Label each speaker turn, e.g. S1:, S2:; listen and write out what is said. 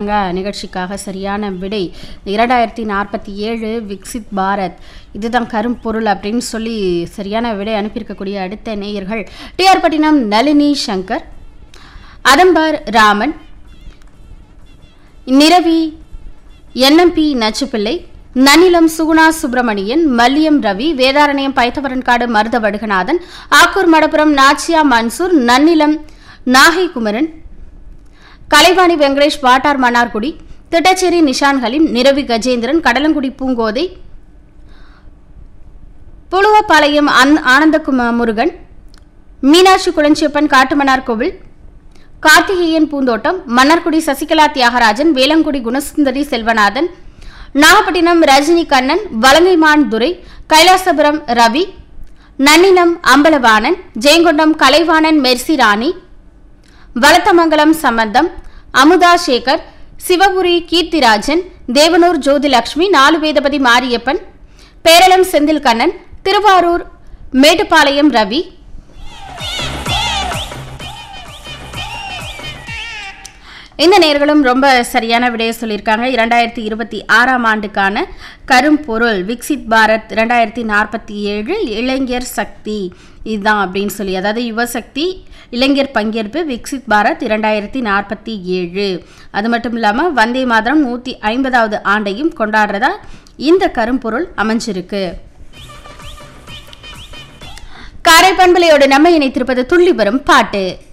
S1: சொல்லியிருக்காங்க நிகழ்ச்சிக்காக சரியான விடை இரண்டாயிரத்தி நாற்பத்தி ஏழு விக்சித் பாரத் இதுதான் கரும்பொருள் அப்படின்னு சொல்லி சரியான விடை அனுப்பியிருக்கக்கூடிய அடுத்த நேயர்கள் டிஆர் பட்டினம் நளினி சங்கர் அதம்பார் ராமன் நிரவி என்எம்பி நச்சுப்பிள்ளை நன்னிலம் சுகுணா சுப்பிரமணியன் மல்லியம் ரவி வேதாரண்யம் பைத்தவரன்காடு மருத வடுகநாதன் ஆக்கூர் மடப்புரம் நாச்சியா மன்சூர் நன்னிலம் நாகை குமரன் கலைவாணி வெங்கடேஷ் வாட்டார் மன்னார்குடி திட்டச்சேரி நிஷான் ஹலீம் நிரவி கஜேந்திரன் கடலங்குடி பூங்கோதை புழுவப்பாளையம் அன்- ஆனந்தகுமார் முருகன் மீனாட்சி குளஞ்சியப்பன் காட்டுமன்னார் கோவில் கார்த்திகேயன் பூந்தோட்டம் மன்னார்குடி சசிகலா தியாகராஜன் வேலங்குடி குணசுந்தரி செல்வநாதன் நாகப்பட்டினம் ரஜினி கண்ணன் வலங்கைமான் துரை கைலாசபுரம் ரவி நன்னிலம் அம்பலவாணன் ஜெயங்கொண்டம் கலைவாணன் மெர்சி ராணி வளத்தமங்கலம் சம்பந்தம் அமுதா சேகர் சிவபுரி கீர்த்திராஜன் தேவனூர் ஜோதிலட்சுமி நாலுவேதபதி மாரியப்பன் பேரளம் செந்தில் கண்ணன் திருவாரூர் மேட்டுப்பாளையம் ரவி இந்த நேர்களும் ரொம்ப சரியான விடையை சொல்லியிருக்காங்க இரண்டாயிரத்தி இருபத்தி ஆறாம் ஆண்டுக்கான கரும்பொருள் விக்சித் பாரத் இரண்டாயிரத்தி நாற்பத்தி ஏழு இளைஞர் சக்தி இதுதான் அப்படின்னு சொல்லி அதாவது யுவசக்தி இளைஞர் பங்கேற்பு விக்சித் பாரத் இரண்டாயிரத்தி நாற்பத்தி ஏழு அது மட்டும் இல்லாமல் வந்தே மாதரம் நூற்றி ஐம்பதாவது ஆண்டையும் கொண்டாடுறதா இந்த கரும்பொருள் அமைஞ்சிருக்கு காரைப்பண்பலையோடு நம்ம இணைத்திருப்பது துள்ளி வரும் பாட்டு